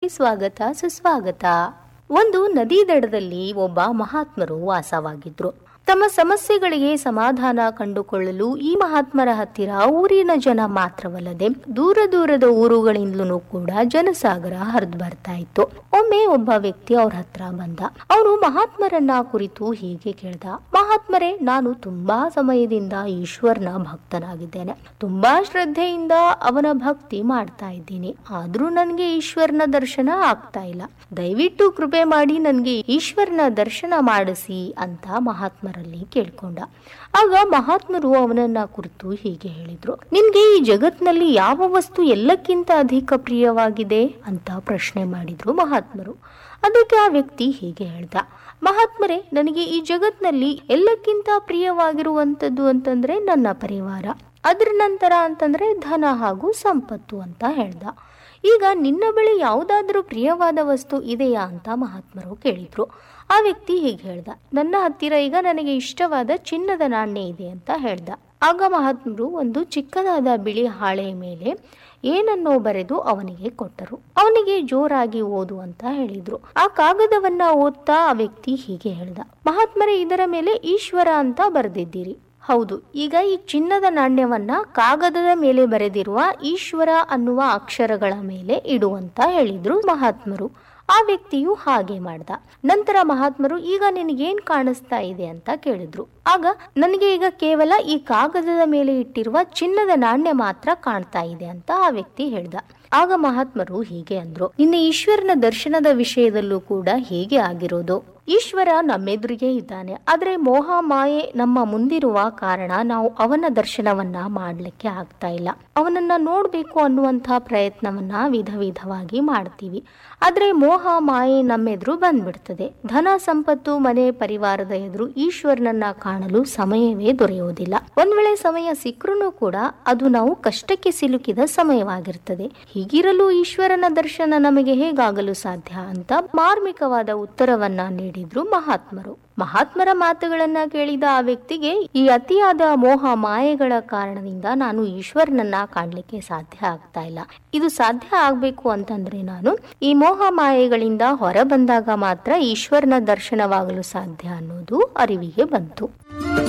ಕಾರ್ಯಕ್ರಮಕ್ಕೆ ಸ್ವಾಗತ ಸುಸ್ವಾಗತ ಒಂದು ನದಿ ದಡದಲ್ಲಿ ಒಬ್ಬ ಮಹಾತ್ಮರು ವಾಸವಾಗಿದ್ರು ತಮ್ಮ ಸಮಸ್ಯೆಗಳಿಗೆ ಸಮಾಧಾನ ಕಂಡುಕೊಳ್ಳಲು ಈ ಮಹಾತ್ಮರ ಹತ್ತಿರ ಊರಿನ ಜನ ಮಾತ್ರವಲ್ಲದೆ ದೂರ ದೂರದ ಊರುಗಳಿಂದಲೂ ಕೂಡ ಜನಸಾಗರ ಹರಿದು ಬರ್ತಾ ಇತ್ತು ಒಮ್ಮೆ ಒಬ್ಬ ವ್ಯಕ್ತಿ ಅವ್ರ ಹತ್ರ ಬಂದ ಅವನು ಮಹಾತ್ಮರನ್ನ ಕುರಿತು ಹೀಗೆ ಕೇಳ್ದ ಮಹಾತ್ಮರೇ ನಾನು ತುಂಬಾ ಸಮಯದಿಂದ ಈಶ್ವರನ ಭಕ್ತನಾಗಿದ್ದೇನೆ ತುಂಬಾ ಶ್ರದ್ಧೆಯಿಂದ ಅವನ ಭಕ್ತಿ ಮಾಡ್ತಾ ಇದ್ದೀನಿ ಆದ್ರೂ ನನಗೆ ಈಶ್ವರನ ದರ್ಶನ ಆಗ್ತಾ ಇಲ್ಲ ದಯವಿಟ್ಟು ಕೃಪೆ ಮಾಡಿ ನನಗೆ ಈಶ್ವರನ ದರ್ಶನ ಮಾಡಿಸಿ ಅಂತ ಮಹಾತ್ಮರಲ್ಲಿ ಕೇಳ್ಕೊಂಡ ಆಗ ಮಹಾತ್ಮರು ಅವನನ್ನ ಕುರಿತು ಹೀಗೆ ಹೇಳಿದ್ರು ನಿನ್ಗೆ ಈ ಜಗತ್ನಲ್ಲಿ ಯಾವ ವಸ್ತು ಎಲ್ಲಕ್ಕಿಂತ ಅಧಿಕ ಪ್ರಿಯವಾಗಿದೆ ಅಂತ ಪ್ರಶ್ನೆ ಮಾಡಿದ್ರು ಮಹಾತ್ಮರು ಅದಕ್ಕೆ ಆ ವ್ಯಕ್ತಿ ಹೀಗೆ ಹೇಳ್ದ ಮಹಾತ್ಮರೇ ನನಗೆ ಈ ಜಗತ್ನಲ್ಲಿ ಎಲ್ಲಕ್ಕಿಂತ ಪ್ರಿಯವಾಗಿರುವಂತದ್ದು ಅಂತಂದ್ರೆ ನನ್ನ ಪರಿವಾರ ಅದ್ರ ನಂತರ ಅಂತಂದ್ರೆ ಧನ ಹಾಗೂ ಸಂಪತ್ತು ಅಂತ ಹೇಳ್ದ ಈಗ ನಿನ್ನ ಬಳಿ ಯಾವುದಾದ್ರೂ ಪ್ರಿಯವಾದ ವಸ್ತು ಇದೆಯಾ ಅಂತ ಮಹಾತ್ಮರು ಕೇಳಿದ್ರು ಆ ವ್ಯಕ್ತಿ ಹೀಗೆ ಹೇಳ್ದ ನನ್ನ ಹತ್ತಿರ ಈಗ ನನಗೆ ಇಷ್ಟವಾದ ಚಿನ್ನದ ನಾಣ್ಯ ಇದೆ ಅಂತ ಹೇಳ್ದ ಆಗ ಮಹಾತ್ಮರು ಒಂದು ಚಿಕ್ಕದಾದ ಬಿಳಿ ಹಾಳೆಯ ಮೇಲೆ ಏನನ್ನೋ ಬರೆದು ಅವನಿಗೆ ಕೊಟ್ಟರು ಅವನಿಗೆ ಜೋರಾಗಿ ಓದು ಅಂತ ಹೇಳಿದ್ರು ಆ ಕಾಗದವನ್ನ ಓದ್ತಾ ಆ ವ್ಯಕ್ತಿ ಹೀಗೆ ಹೇಳ್ದ ಮಹಾತ್ಮರೇ ಇದರ ಮೇಲೆ ಈಶ್ವರ ಅಂತ ಬರೆದಿದ್ದೀರಿ ಹೌದು ಈಗ ಈ ಚಿನ್ನದ ನಾಣ್ಯವನ್ನ ಕಾಗದದ ಮೇಲೆ ಬರೆದಿರುವ ಈಶ್ವರ ಅನ್ನುವ ಅಕ್ಷರಗಳ ಮೇಲೆ ಇಡುವಂತ ಹೇಳಿದ್ರು ಮಹಾತ್ಮರು ಆ ವ್ಯಕ್ತಿಯು ಹಾಗೆ ಮಾಡ್ದ ನಂತರ ಮಹಾತ್ಮರು ಈಗ ನಿನಗೇನ್ ಕಾಣಿಸ್ತಾ ಇದೆ ಅಂತ ಕೇಳಿದ್ರು ಆಗ ನನಗೆ ಈಗ ಕೇವಲ ಈ ಕಾಗದದ ಮೇಲೆ ಇಟ್ಟಿರುವ ಚಿನ್ನದ ನಾಣ್ಯ ಮಾತ್ರ ಕಾಣ್ತಾ ಇದೆ ಅಂತ ಆ ವ್ಯಕ್ತಿ ಹೇಳ್ದ ಆಗ ಮಹಾತ್ಮರು ಹೀಗೆ ಅಂದ್ರು ನಿನ್ನ ಈಶ್ವರನ ದರ್ಶನದ ವಿಷಯದಲ್ಲೂ ಕೂಡ ಹೀಗೆ ಆಗಿರೋದು ಈಶ್ವರ ನಮ್ಮೆದುರಿಗೆ ಇದ್ದಾನೆ ಆದ್ರೆ ಮೋಹ ಮಾಯೆ ನಮ್ಮ ಮುಂದಿರುವ ಕಾರಣ ನಾವು ಅವನ ದರ್ಶನವನ್ನ ಮಾಡ್ಲಿಕ್ಕೆ ಆಗ್ತಾ ಇಲ್ಲ ಅವನನ್ನ ನೋಡ್ಬೇಕು ಅನ್ನುವಂತಹ ಪ್ರಯತ್ನವನ್ನ ವಿಧ ವಿಧವಾಗಿ ಮಾಡ್ತೀವಿ ಆದ್ರೆ ಮೋಹ ಮಾಯೆ ನಮ್ಮೆದುರು ಬಂದ್ಬಿಡ್ತದೆ ಧನ ಸಂಪತ್ತು ಮನೆ ಪರಿವಾರದ ಎದುರು ಈಶ್ವರನನ್ನ ಕಾಣಲು ಸಮಯವೇ ದೊರೆಯುವುದಿಲ್ಲ ಒಂದ್ ವೇಳೆ ಸಮಯ ಸಿಕ್ಕರೂ ಕೂಡ ಅದು ನಾವು ಕಷ್ಟಕ್ಕೆ ಸಿಲುಕಿದ ಸಮಯವಾಗಿರ್ತದೆ ಹೀಗಿರಲು ಈಶ್ವರನ ದರ್ಶನ ನಮಗೆ ಹೇಗಾಗಲು ಸಾಧ್ಯ ಅಂತ ಮಾರ್ಮಿಕವಾದ ಉತ್ತರವನ್ನ ನೀಡಿದ್ರು ಮಹಾತ್ಮರು ಮಹಾತ್ಮರ ಮಾತುಗಳನ್ನ ಕೇಳಿದ ಆ ವ್ಯಕ್ತಿಗೆ ಈ ಅತಿಯಾದ ಮೋಹ ಮಾಯೆಗಳ ಕಾರಣದಿಂದ ನಾನು ಈಶ್ವರನನ್ನ ಕಾಣ್ಲಿಕ್ಕೆ ಸಾಧ್ಯ ಆಗ್ತಾ ಇಲ್ಲ ಇದು ಸಾಧ್ಯ ಆಗ್ಬೇಕು ಅಂತಂದ್ರೆ ನಾನು ಈ ಮೋಹ ಮಾಯೆಗಳಿಂದ ಹೊರ ಬಂದಾಗ ಮಾತ್ರ ಈಶ್ವರನ ದರ್ಶನವಾಗಲು ಸಾಧ್ಯ ಅನ್ನೋದು ಅರಿವಿಗೆ ಬಂತು